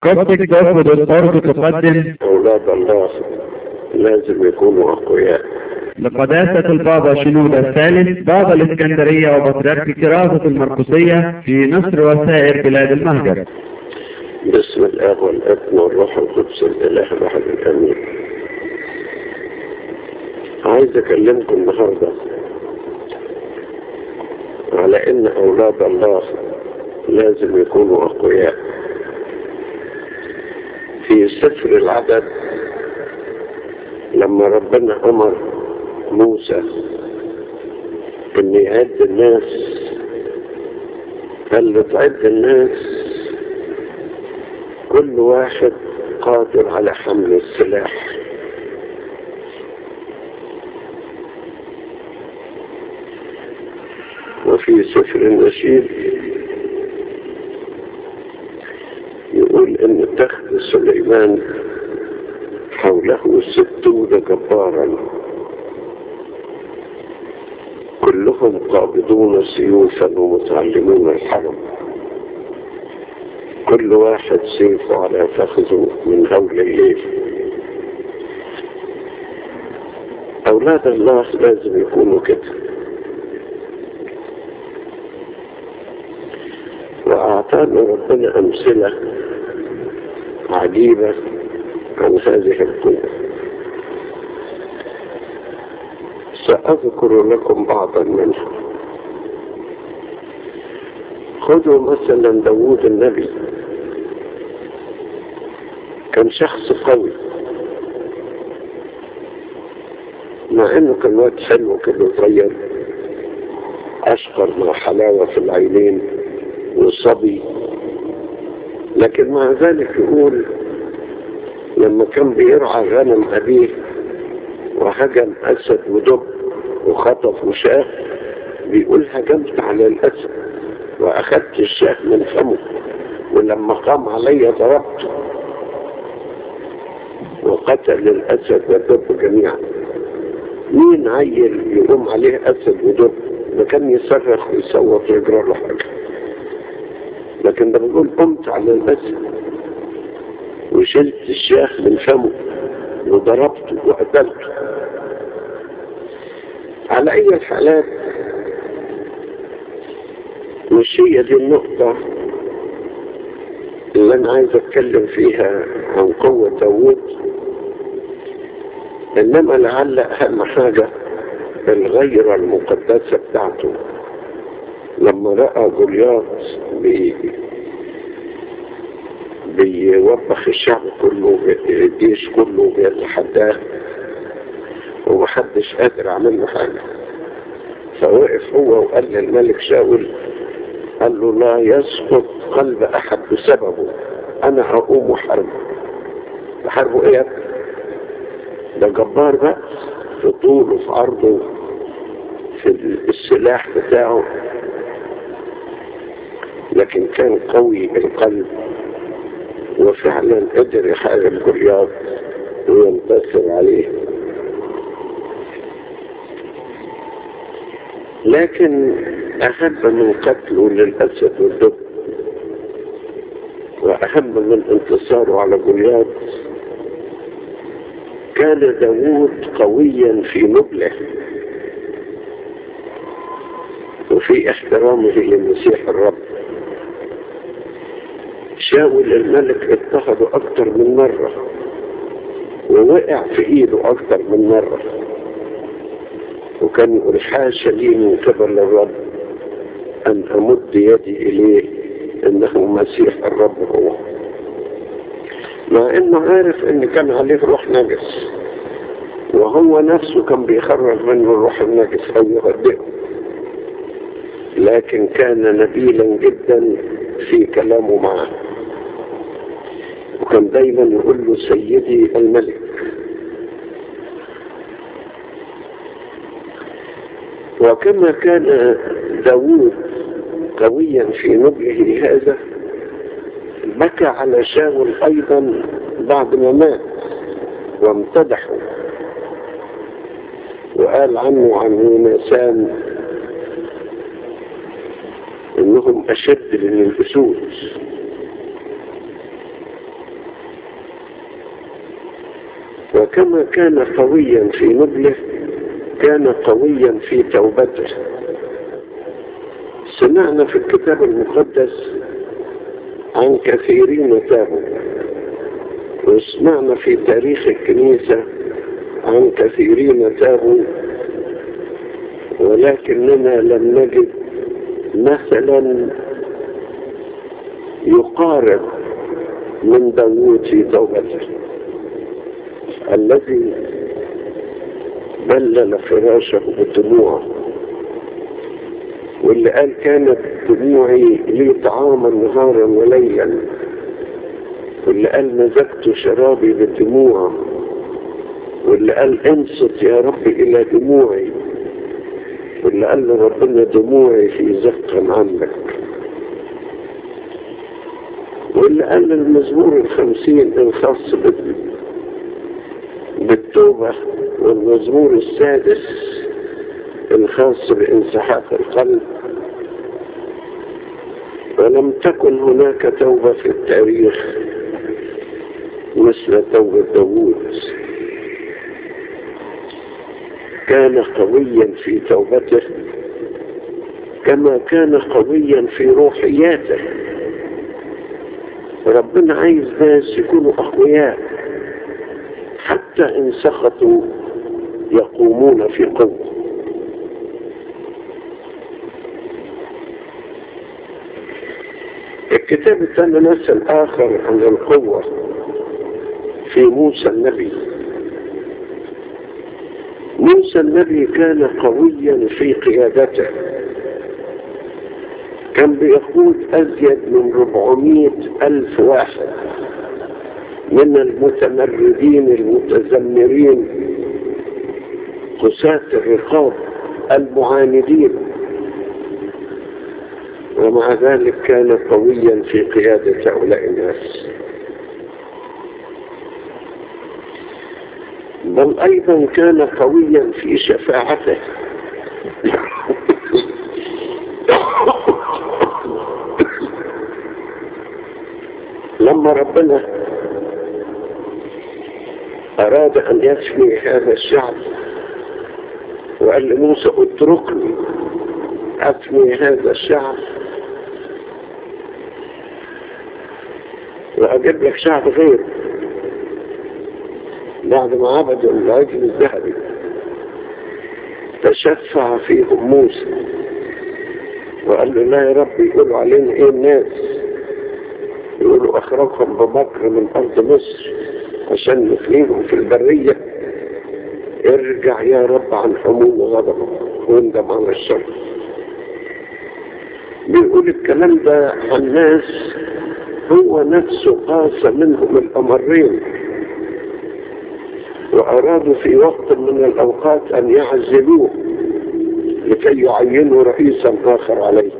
قصدك تاخد الأرض تقدم أولاد الله لازم يكونوا أقوياء لقداسة البابا شنودة الثالث بابا الإسكندرية وبطريرك كراسة المرقسية في مصر وسائر بلاد المهجر باسم الآب والابن والروح القدس الإله الواحد الأمين عايز أكلمكم النهاردة على إن أولاد الله لازم يكونوا أقوياء في سفر العدد لما ربنا أمر موسى إن يعد الناس قال له تعد الناس كل واحد قادر على حمل السلاح وفي سفر النشيد يقول ان تخت سليمان حوله ستون جبارا كلهم قابضون سيوفا ومتعلمون الحرم كل واحد سيفه على فخذه من هول الليل أولاد الله لازم يكونوا كده وأعطانا ربنا أمثلة عجيبة عن هذه القوة سأذكر لكم بعضا منها خذوا مثلا داوود النبي كان شخص قوي مع انه كان واد حلو كده صغير اشقر مع حلاوة في العينين وصبي لكن مع ذلك يقول لما كان بيرعى غنم أبيه وهجم أسد ودب وخطف وشاه بيقول هجمت على الأسد وأخذت الشاه من فمه ولما قام علي ضربته وقتل الأسد والدب جميعا مين عيل يقوم عليه أسد ودب ده كان يصرخ ويصوت ويجرى له حاجة لكن ده بيقول قمت على الأسد وشلت الشاخ من فمه وضربته وقتلته على أي الحالات مش هي دي النقطة اللي أنا عايز أتكلم فيها عن قوة داوود إنما لعل أهم حاجة الغيرة المقدسة بتاعته لما رأى جولياط بي بيوبخ الشعب كله الجيش كله بيتحداه ومحدش قادر يعمل له حاجة فوقف هو وقال للملك شاول قال له لا يسقط قلب أحد بسببه أنا هقوم وحربه بحاربه إيه ده جبار بقى في طوله في عرضه في السلاح بتاعه لكن كان قوي القلب وفعلا قدر يحارب جولياط وينتصر عليه لكن أهم من قتله للأسد والدب وأهم من انتصاره على جولياط كان داوود قويا في نبله وفي احترامه لمسيح الرب شاول الملك اضطهده اكتر من مرة ووقع في ايده اكتر من مرة وكان يقول حاشا لي من قبل الرب ان امد يدي اليه انه مسيح الرب هو مع انه عارف ان كان عليه روح نجس وهو نفسه كان بيخرج منه الروح النجس او يهدئه لكن كان نبيلا جدا في كلامه معه وكان دايما يقول له سيدي الملك وكما كان داوود قويا في نبله هذا بكى على شاول ايضا بعد ما مات وامتدحه وقال عنه عن يونسان انهم اشد من الاسود وكما كان قويا في نبله كان قويا في توبته سمعنا في الكتاب المقدس عن كثيرين تابوا وسمعنا في تاريخ الكنيسة عن كثيرين تابوا ولكننا لم نجد مثلا يقارب من داوود في توبته الذي بلل فراشه بالدموع واللي قال كانت دموعي لي طعاما نهارا وليلا واللي قال مزجت شرابي بالدموع واللي قال انصت يا رب الى دموعي واللي قال لربنا دموعي في زقا عنك واللي قال المزمور الخمسين الخاص بالتوبة والمزمور السادس الخاص بانسحاق القلب ولم تكن هناك توبة في التاريخ مثل توبة داوود كان قويا في توبته كما كان قويا في روحياته ربنا عايز ناس يكونوا أقوياء حتى إن سخطوا يقومون في قوة الكتاب الثاني مثل آخر عن القوة في موسى النبي موسى النبي كان قويا في قيادته كان بيقود أزيد من 400 ألف واحد من المتمردين المتذمرين قساة الرقاب المعاندين ومع ذلك كان قويا في قيادة هؤلاء الناس بل أيضا كان قويا في شفاعته لما ربنا أراد أن يشفي هذا الشعب وقال لموسى اتركني أفني هذا الشعب وأجيب لك شعب غيره بعد ما عبدوا العجل الذهبي تشفع فيهم موسى وقال له لا يا رب يقولوا علينا ايه الناس يقولوا اخرجهم بمكر من ارض مصر عشان نفنيهم في البرية ارجع يا رب عن حموم غضبك واندم على الشر بيقول الكلام ده عن ناس هو نفسه قاس منهم الأمرين وأرادوا في وقت من الأوقات أن يعزلوه لكي يعينوا رئيسا آخر عليه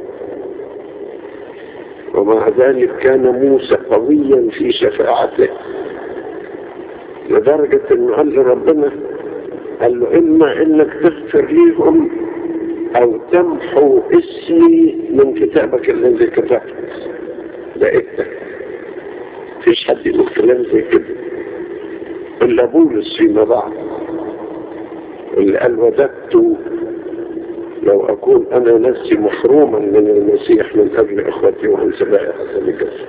ومع ذلك كان موسى قويا في شفاعته لدرجة انه قال لربنا قال له اما انك تغفر ليهم او تمحو اسمي من كتابك الذي كتبت ده انت مفيش حد يقول كلام زي كده الا بولس فيما بعد اللي قال وددت لو اكون انا نفسي محروما من المسيح من اجل اخوتي وعن سبايا حسن الجسد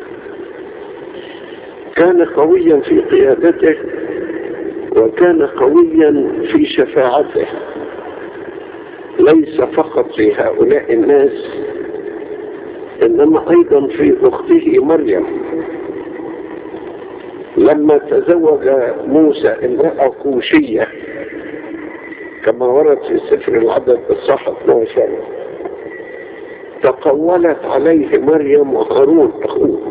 كان قويا في قيادته وكان قويا في شفاعته ليس فقط في هؤلاء الناس انما ايضا في اخته مريم لما تزوج موسى امرأة كوشية كما ورد في سفر العدد الصح 12 تقولت عليه مريم وهارون اخوه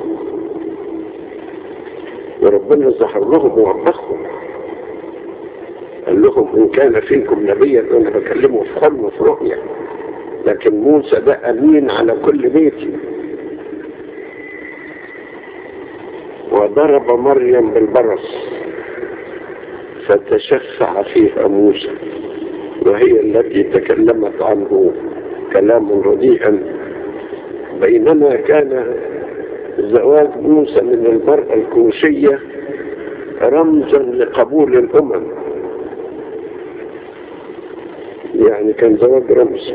وربنا ظهر لهم ووبخهم قال لهم ان كان فيكم نبيا انا بكلمه في حلم في رؤيا لكن موسى ده امين على كل بيتي وضرب مريم بالبرص فتشفع فيها موسى وهي التي تكلمت عنه كلاما رديئا بينما كان زواج موسى من المرأة الكوشية رمزا لقبول الأمم يعني كان زواج رمز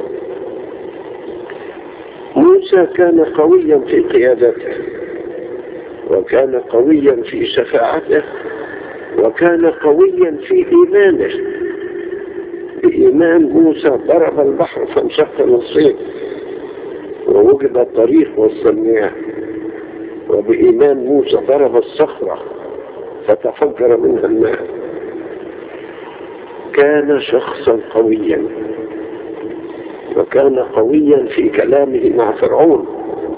موسى كان قويا في قيادته وكان قويا في شفاعته وكان قويا في إيمانه بإيمان موسى ضرب البحر فانشق نصين ووجد الطريق والصنيع وبإيمان موسى ضرب الصخرة فتفجر منها الماء كان شخصا قويا وكان قويا في كلامه مع فرعون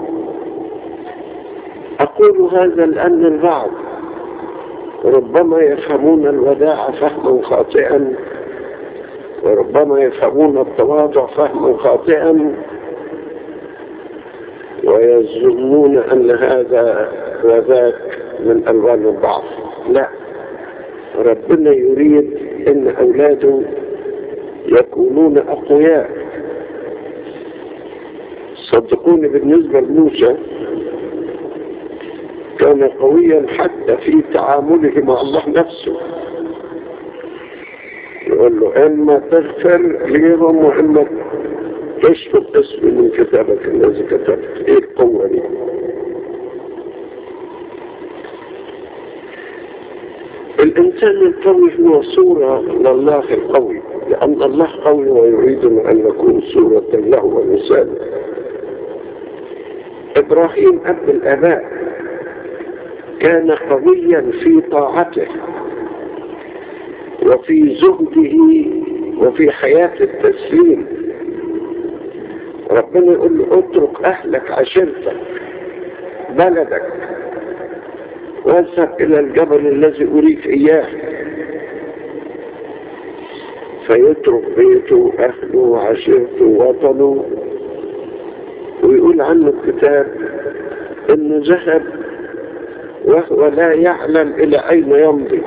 أقول هذا لأن البعض ربما يفهمون الوداع فهما خاطئا وربما يفهمون التواضع فهما خاطئا ويظنون أن هذا وذاك من ألوان الضعف لا ربنا يريد أن أولاده يكونون أقوياء صدقوني بالنسبة لموسى كان قويا حتى في تعامله مع الله نفسه يقول له إما تغفر ليهم وإما تشفط اسمي من كتابك الذي كتبت ايه القوة دي الإنسان القوي هو صورة لله القوي لأن الله قوي ويريدنا أن نكون صورة له ومثاله إبراهيم أب الآباء كان قويا في طاعته وفي زهده وفي حياة التسليم ربنا يقول له اترك أهلك عشيرتك بلدك واذهب إلى الجبل الذي أريك إياه فيترك بيته أهله وعشيرته وطنه ويقول عنه الكتاب انه ذهب وهو لا يعلم الى اين يمضي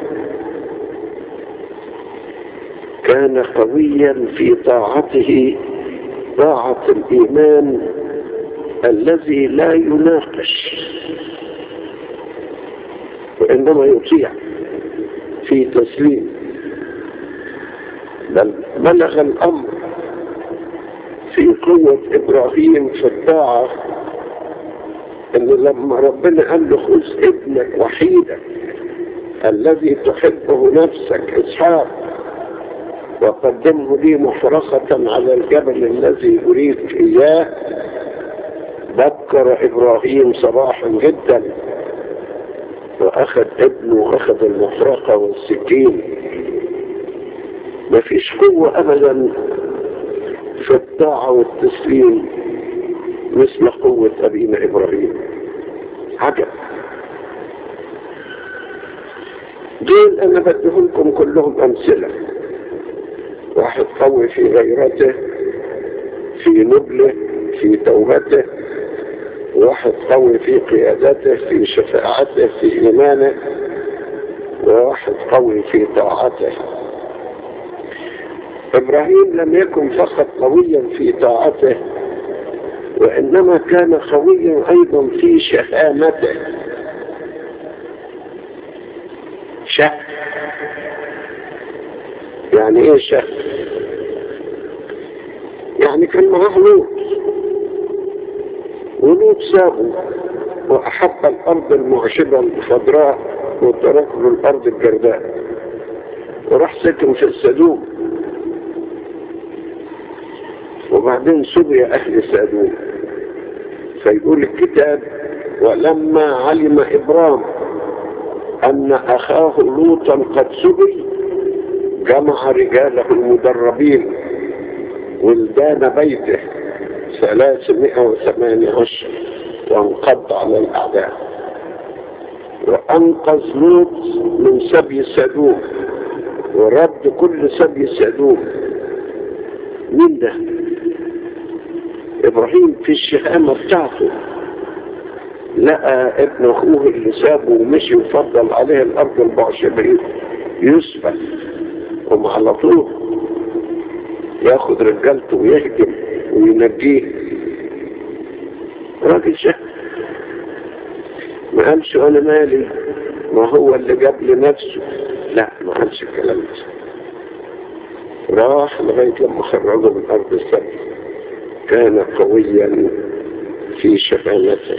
كان قويا في طاعته طاعة الايمان الذي لا يناقش وانما يطيع في تسليم بل بلغ الامر في قوة ابراهيم في الطاعة ان لما ربنا قال له خذ ابنك وحيدك الذي تحبه نفسك اسحاق وقدمه لي محرقة على الجبل الذي اريد اياه بكر ابراهيم صباحا جدا واخذ ابنه واخذ المحرقة والسكين مفيش قوة ابدا في الطاعة والتسليم مثل قوة أبينا إبراهيم عجب دول أنا بديهم لكم كلهم أمثلة واحد قوي في غيرته في نبله في توبته واحد قوي في قيادته في شفاعته في إيمانه وواحد قوي في طاعته إبراهيم لم يكن فقط قويا في طاعته وإنما كان قويا أيضا في شهامته شه يعني ايه شه يعني كان معاه لوط ولوط سابه وأحب الأرض المعشبة الخضراء وترك له الأرض الجرداء وراح سكن في السدوم وبعدين سبي أهل سادوم فيقول الكتاب ولما علم إبرام أن أخاه لوطا قد سبي جمع رجاله المدربين ولدان بيته ثلاثمائة وثمانية عشر وانقض على الأعداء وأنقذ لوط من سبي سدوم ورد كل سبي سدوم مين ده ابراهيم في الشهامة بتاعته لقى ابن اخوه اللي سابه ومشي وفضل عليه الارض البعشبين يسبح وم على طول ياخد رجالته ويهجم وينجيه راجل شهم ما قالش انا مالي ما هو اللي جاب لنفسه لا ما قالش الكلام ده راح لغاية لما خرجه من أرض السبت كان قويا في شفانته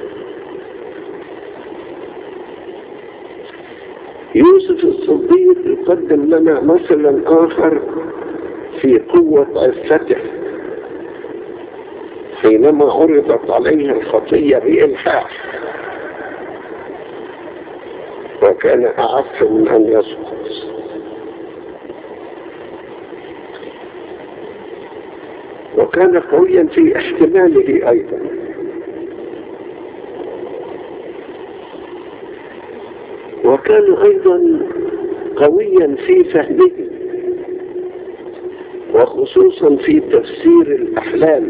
يوسف الصديق يقدم لنا مثلا آخر في قوة عفته حينما عرضت عليه الخطية بإلحاح وكان أعف من أن يسقط وكان قويا في احتماله أيضا وكان أيضا قويا في فهمه وخصوصا في تفسير الأحلام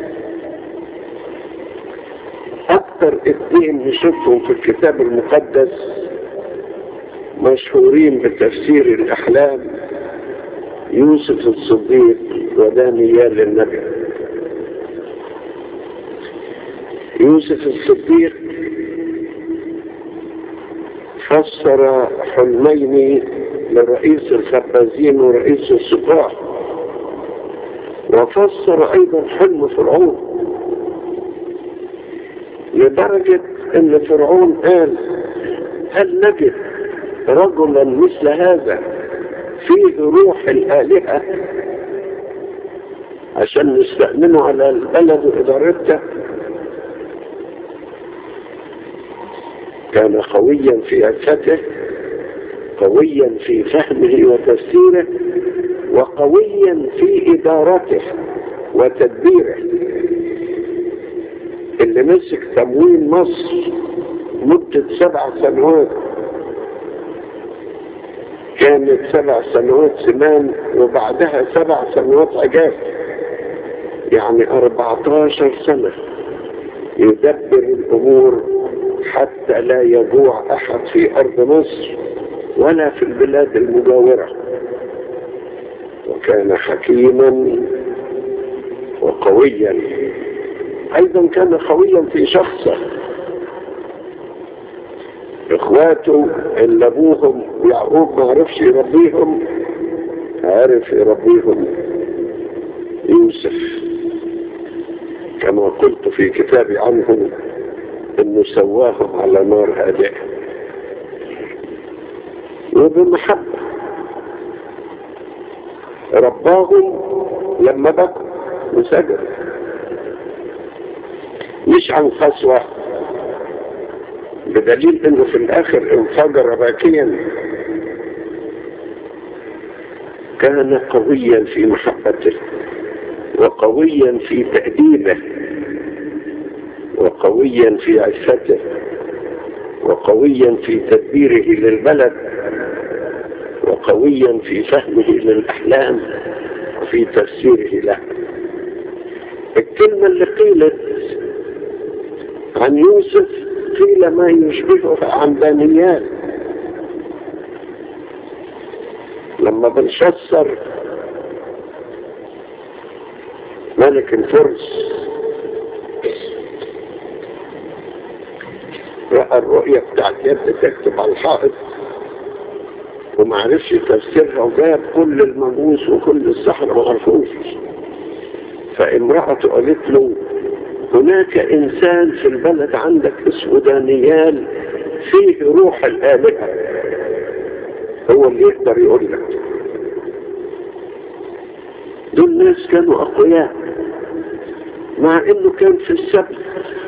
أكثر اثنين نشوفهم في الكتاب المقدس مشهورين بتفسير الأحلام يوسف الصديق ودانيال النبي يوسف الصديق فسر حلمين لرئيس الخبازين ورئيس السقاة وفسر ايضا حلم فرعون لدرجة ان فرعون قال هل نجد رجلا مثل هذا فيه روح الآلهة عشان نستأمنه على البلد وإدارته كان قويا في عفته قويا في فهمه وتفسيره وقويا في إدارته وتدبيره اللي مسك تموين مصر مدة سبع سنوات كانت سبع سنوات سمان وبعدها سبع سنوات عجاف يعني 14 سنة يدبر الأمور حتى لا يجوع أحد في أرض مصر ولا في البلاد المجاورة وكان حكيما وقويا أيضا كان قويا في شخصه اخواته اللي ابوهم يعقوب ما عرفش يربيهم عرف يربيهم يوسف كما قلت في كتابي عنه انه سواهم على نار هادئة وبمحبة رباهم لما بكوا وسجدوا مش عن قسوة بدليل انه في الاخر انفجر باكيا كان قويا في محبته وقويا في تأديبه وقويا في عفته وقويا في تدبيره للبلد وقويا في فهمه للأحلام وفي تفسيره له الكلمة اللي قيلت عن يوسف قيل ما يشبهه عن دانيال لما بنشصر ملك الفرس رأى الرؤية بتاعت يد تكتب على الحائط وما عرفش تفسيرها وجاب كل المجوس وكل السحرة ما عرفوش فامرأته قالت له هناك انسان في البلد عندك اسمه دانيال فيه روح الآلهة هو اللي يقدر يقول لك دول ناس كانوا أقوياء مع انه كان في السبت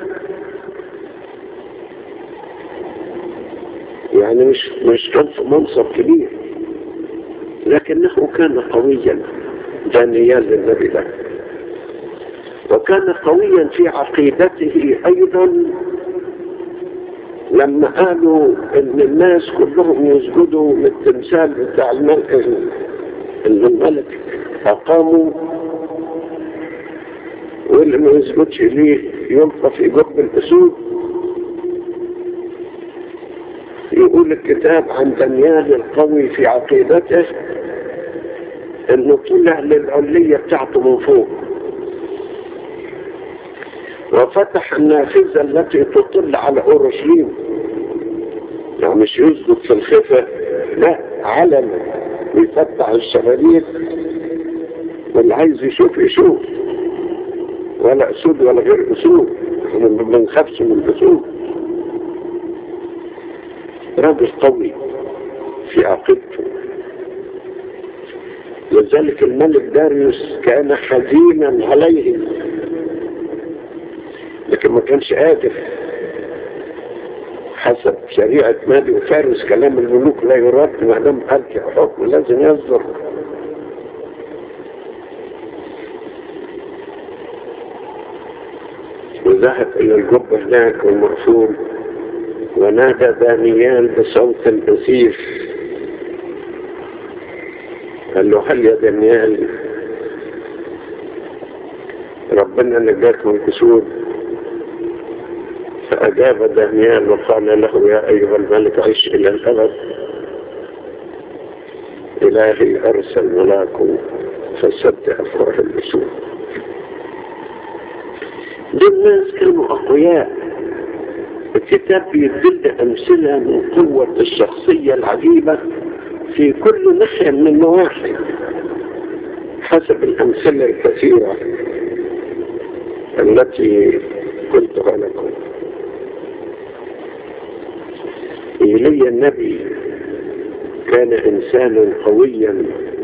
يعني مش مش كان في منصب كبير لكنه كان قويا دانيال للنبي له وكان قويا في عقيدته ايضا لما قالوا ان الناس كلهم يسجدوا للتمثال بتاع الملك اللي الملك اقاموا واللي ما يسجدش ليه يلقى في جب الاسود يقول الكتاب عن دانيال القوي في عقيدته انه طلع للعلية بتاعته من فوق وفتح النافذة التي تطل على اورشليم يعني مش يسجد في الخفة لا علنا ويفتح الشبابيك واللي عايز يشوف يشوف ولا اسود ولا غير اسود احنا ما بنخافش من الاسود راجل قوي في عقيدته لذلك الملك داريوس كان حزينا عليه لكن ما كانش قادر حسب شريعة مادي وفارس كلام الملوك لا يرد ما دام أرجع حكم لازم يصدر وذهب إلى الجب هناك والمقصود ونادى دانيال بصوت بسيف قال له هل يا دانيال ربنا نجاك من كسور فأجاب دانيال وقال له يا أيها الملك عش إلى الأبد إلهي أرسل ملاكه فسد أفواه الأسود دول الناس كانوا أقوياء الكتاب بيدل أمثلة من قوة الشخصية العجيبة في كل ناحية من النواحي حسب الأمثلة الكثيرة التي قلتها لكم إيليا النبي كان إنسانا قويا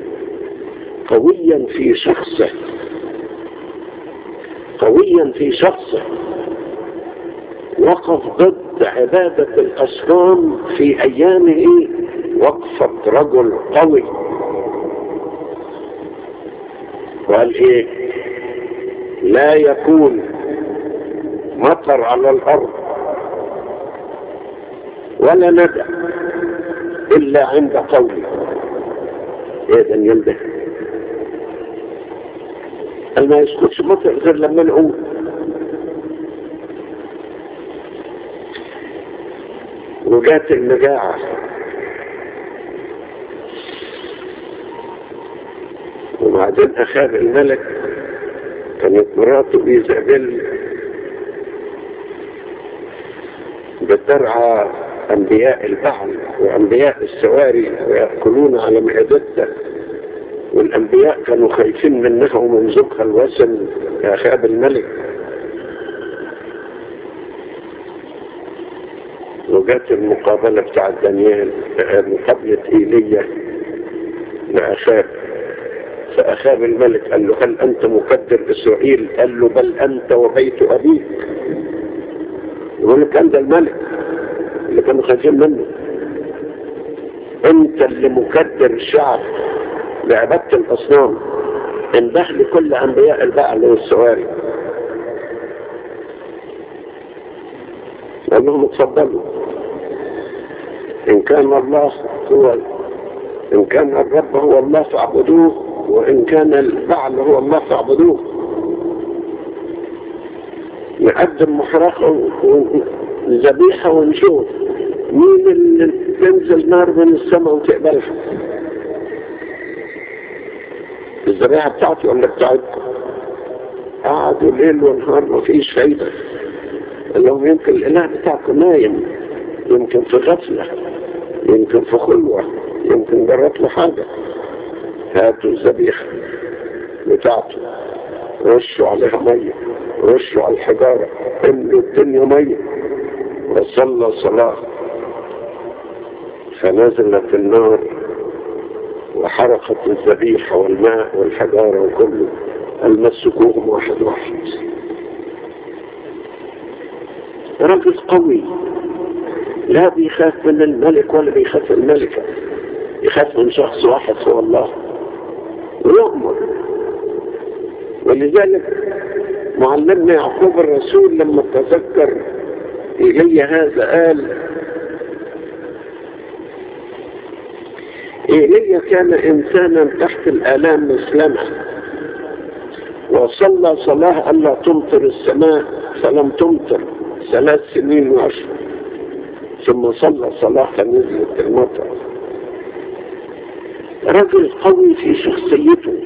قويا في شخصه قويا في شخصه وقف ضد عبادة الأصنام في أيامه وقفة رجل قوي وقال إيه لا يكون مطر على الأرض ولا ندى إلا عند قولي إيه ده يلده قال ما يسكتش مطر غير لما نقول وجات المجاعة وبعدين أخاب الملك كانت مراته إيزابيل بترعى أنبياء البعل وأنبياء السواري ويأكلون على مائدته والأنبياء كانوا خايفين منها ومن زوجها الوسن أخاب الملك وجات المقابلة بتاع دانيال مقابلة إيليا لأخاب فأخاب الملك قال له هل أنت مقدر إسرائيل قال له بل أنت وبيت أبيك يقول لك أنت الملك اللي كانوا خايفين منه أنت اللي مقدر الشعب لعبادة الأصنام انده لكل أنبياء البعل والسواري قال لهم اتفضلوا إن كان الله هو إن كان الرب هو الله فاعبدوه وإن كان البعل هو الله فاعبدوه نقدم محرقة ذبيحة ونشوف مين اللي تنزل نار من السماء وتقبلها الذبيحة بتاعتي ولا بتاعتكم قعدوا ليل ونهار مفيش فايدة قال لهم يمكن الإله بتاعكم نايم يمكن في غفلة يمكن في خلوة يمكن جرت له حاجة هاتوا الذبيحة بتاعته رشوا عليها مية رشوا على الحجارة املوا الدنيا مية وصلى صلاة فنزلت النار وحرقت الذبيحة والماء والحجارة وكله المسكوهم واحد واحد رجل قوي لا بيخاف من الملك ولا بيخاف الملكة يخاف من شخص واحد هو الله ويؤمر ولذلك معلمنا يعقوب الرسول لما تذكر إلي هذا قال إيليا كان إنسانا تحت الآلام مسلمة وصلى صلاة ألا تمطر السماء فلم تمطر ثلاث سنين وعشر ثم صلى صلاة فنزلت المطر رجل قوي في شخصيته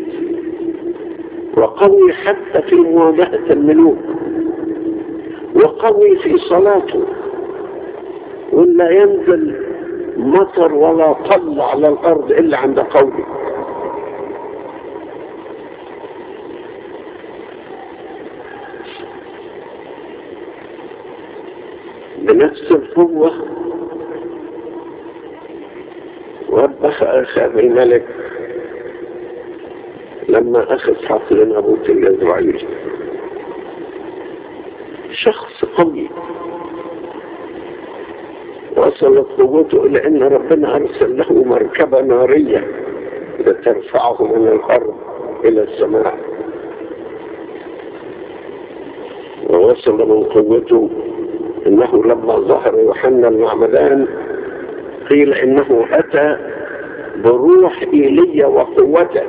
وقوي حتى في مواجهة الملوك وقوي في صلاته ولا ينزل مطر ولا طل على الارض الا عند قولي بنفس القوة وبخ أخاب الملك لما أخذ حقل نابوت اليزرعيل شخص قوي وصلت قوته إلى أن ربنا أرسل له مركبة نارية لترفعه من الأرض إلى السماء ووصل من قوته انه لما ظهر يوحنا المعمدان قيل انه اتى بروح ايليا وقوته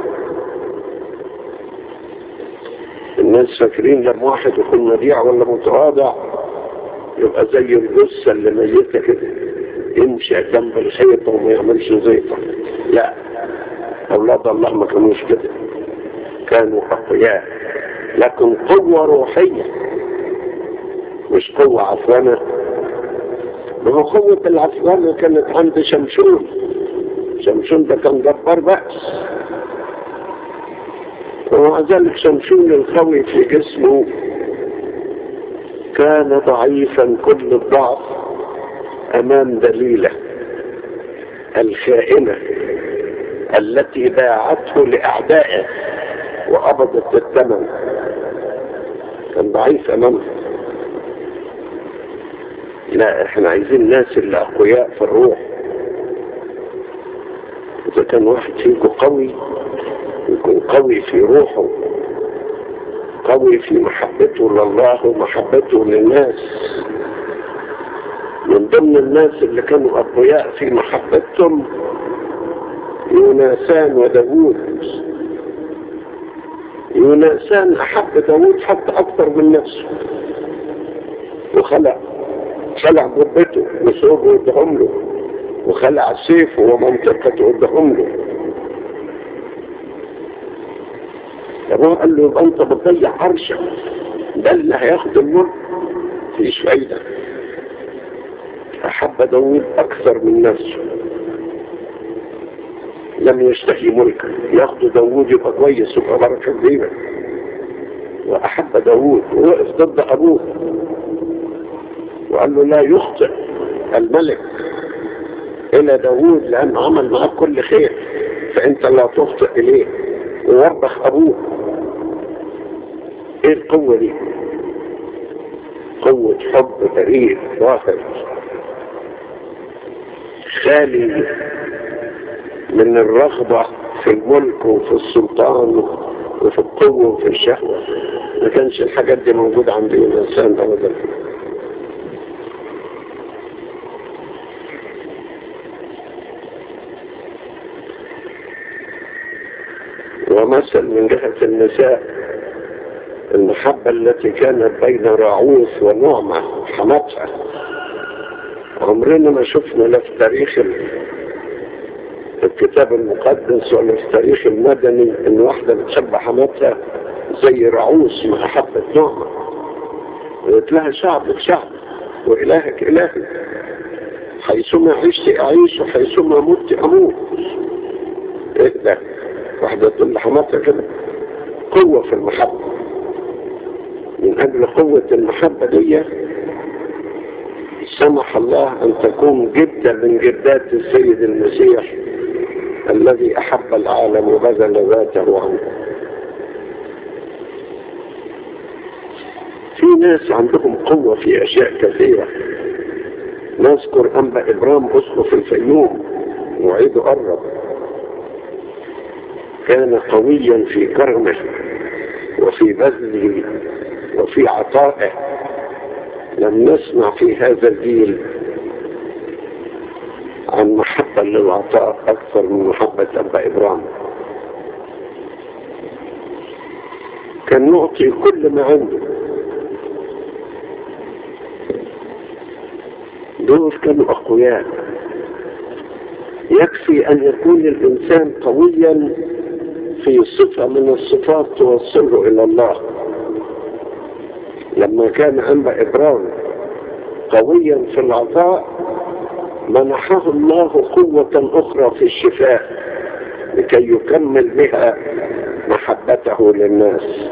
الناس فاكرين لما واحد يكون مذيع ولا متواضع يبقى زي الجثة اللي ميتة كده يمشي جنب الحيطة وما يعملش زيطة لا أولاد الله ما كانوش كده كانوا أقوياء لكن قوة روحية مش قوة عفوانة ما هو قوة العفوانة كانت عند شمشون شمشون ده كان جبار بأس ومع ذلك شمشون القوي في جسمه كان ضعيفا كل الضعف أمام دليلة الخائنة التي باعته لأعدائه وقبضت الثمن كان ضعيف أمامها لا احنا عايزين الناس اللي اقوياء في الروح اذا كان واحد فيكم قوي يكون قوي في روحه قوي في محبته لله ومحبته للناس من ضمن الناس اللي كانوا اقوياء في محبتهم يوناسان وداوود يوناسان احب داوود حتى اكثر من نفسه وخلق خلع جبته وثوبه قدام له وخلع سيفه ومنطقته قدام له ابوه قال له يبقى انت بتضيع عرشك ده اللي هياخد الملك مفيش فايده احب داوود اكثر من نفسه لم يشتهي ملكا ياخد داوود يبقى كويس يبقى بركه كبيره واحب داوود ووقف ضد ابوه وقال له لا يخطئ الملك الى داوود لانه عمل معاه كل خير فانت لا تخطئ اليه ووبخ ابوه ايه القوة دي قوة حب بريء ظاهر خالي من الرغبة في الملك وفي السلطان وفي القوة وفي الشهوة ما كانش الحاجات دي موجودة عند الإنسان أبدا ومثل من جهة النساء المحبة التي كانت بين راعوث ونعمة حماتها عمرنا ما شفنا لا في تاريخ الكتاب المقدس ولا في التاريخ المدني ان واحدة بتحب حماتها زي راعوث ما حبت نعمة قلت لها شعبك شعب وإلهك إلهي حيثما عشت أعيش وحيثما مت أموت إيه ده واحدة تقول لحماتها كده قوة في المحبة من أجل قوة المحبة دي سمح الله أن تكون جدة من جدات السيد المسيح الذي أحب العالم وبذل ذاته عنه في ناس عندهم قوة في أشياء كثيرة نذكر أنبا إبرام أسقف الفيوم وعيده قرب كان قويا في كرمه وفي بذله وفي عطائه لم نسمع في هذا الجيل عن محبة للعطاء أكثر من محبة أبا إبراهيم كان نعطي كل ما عنده دول كانوا أقوياء يكفي أن يكون الإنسان قويا في صفة من الصفات توصله إلى الله لما كان أنبا إبراهيم قويا في العطاء منحه الله قوة أخرى في الشفاء لكي يكمل بها محبته للناس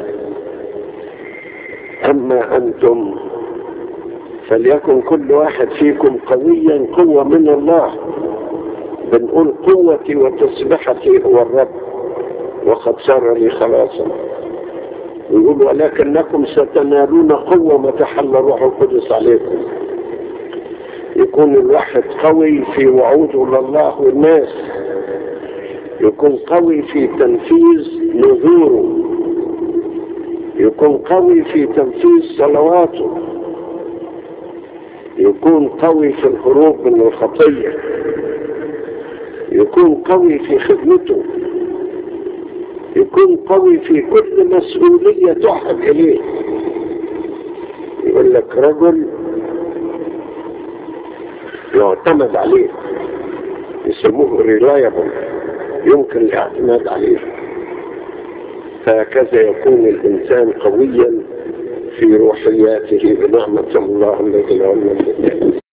أما أنتم فليكن كل واحد فيكم قويا قوة من الله بنقول قوتي وتسبحتي هو الرب وقد صار لي خلاصا يقول ولكنكم ستنالون قوة متى حل روح القدس عليكم يكون الواحد قوي في وعوده لله والناس يكون قوي في تنفيذ نذوره يكون قوي في تنفيذ صلواته يكون قوي في الهروب من الخطية يكون قوي في خدمته يكون قوي في كل مسؤولية تحب إليه يقول لك رجل يعتمد عليه يسموه ريلايبل يمكن الاعتماد عليه فهكذا يكون الإنسان قويا في روحياته بنعمة الله الذي لا